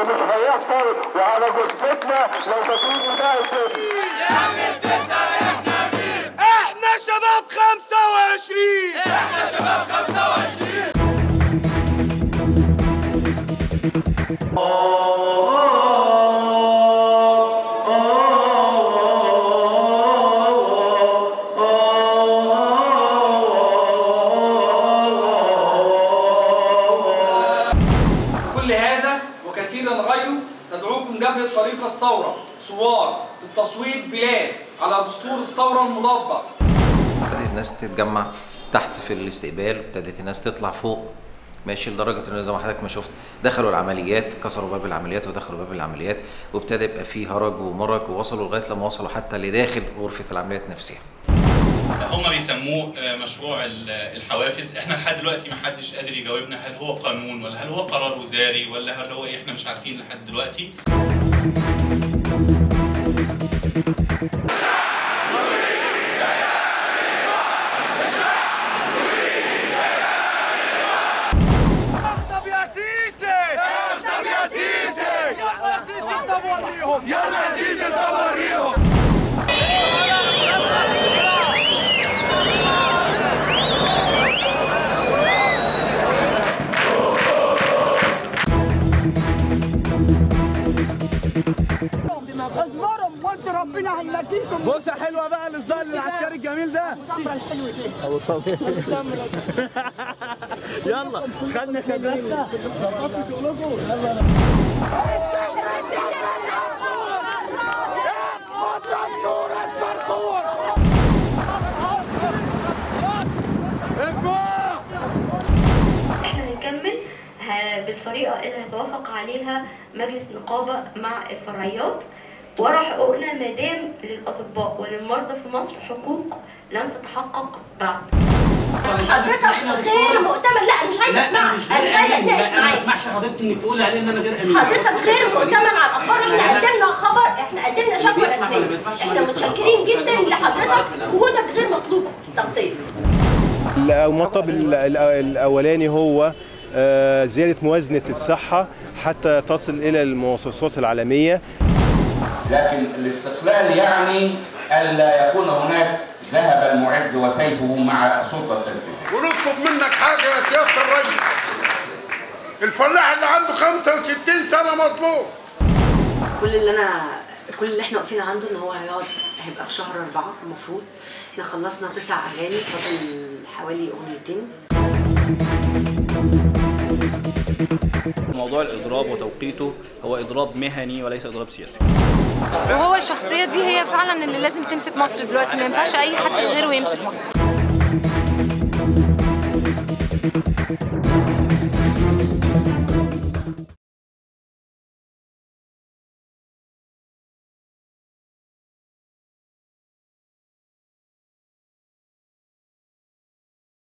ومش هيحصل وعلى جثتنا لو تكون ده الكذب احنا شباب 25 كل هذا وكثيرا غيره تدعوكم جبهة طريق الثورة ثوار للتصويت بلاد على دستور الثورة المضادة ابتدت الناس تتجمع تحت في الاستقبال وابتدت الناس تطلع فوق ماشي لدرجه ان زي ما حضرتك ما شفت دخلوا العمليات كسروا باب العمليات ودخلوا باب العمليات وابتدى يبقى فيه هرج ومرج ووصلوا لغايه لما وصلوا حتى لداخل غرفه العمليات نفسها هم بيسموه آه، مشروع ال- الحوافز احنا لحد دلوقتي ما حدش قادر يجاوبنا هل هو قانون ولا هل هو قرار وزاري ولا هل هو ايه احنا مش عارفين لحد دلوقتي طب يا سيسي طب يا سيسي يلا يا سيسي طب وريهم يلا يا سيسي طب وريهم اصبروا قلت ربنا هينجيكم بص حلوه بقى للظل العسكري الجميل ده السمرة الحلوة دي يلا خلنا كمان اسقط دستور الدرطور احنا هنكمل ه- بالطريقه اللي هيتوافق عليها مجلس نقابه مع الفرعيات ورا حقوقنا ما دام للاطباء وللمرضى في مصر حقوق لم تتحقق بعد حضرتك غير مؤتمن لا انا مش عايزه لا اسمعك مش انا مش عايزه غير اتناقش انا ما معاك اسمعش حضرتك انك تقولي عليه ان انا غير امين حضرتك غير مؤتمن على الاخبار احنا قدمنا خبر احنا قدمنا شكوى بيسمع ولا رسميه بيسمعش احنا ولا بيسمع؟ متشكرين جدا خلينا لحضرتك نخش في وجودك غير مطلوب في التغطيه المطلب ال- ال- الأولاني هو آه، زيادة موازنة الصحة حتى تصل إلى المؤسسات العالمية لكن الاستقلال يعني ألا يكون هناك ذهب المعز وسيفه مع السلطة التنفيذية ونطلب منك حاجه يا سياده الرئيس الفلاح اللي عنده 65 سنه مطلوب كل اللي انا كل اللي احنا واقفين عنده ان هو هيقعد هيبقى في شهر أربعة المفروض احنا خلصنا تسع أغاني فاضل حوالي أغنيتين موضوع الاضراب وتوقيته هو اضراب مهني وليس اضراب سياسي وهو الشخصية دي هي فعلا اللي لازم تمسك مصر دلوقتي ما ينفعش أي حد غيره يمسك مصر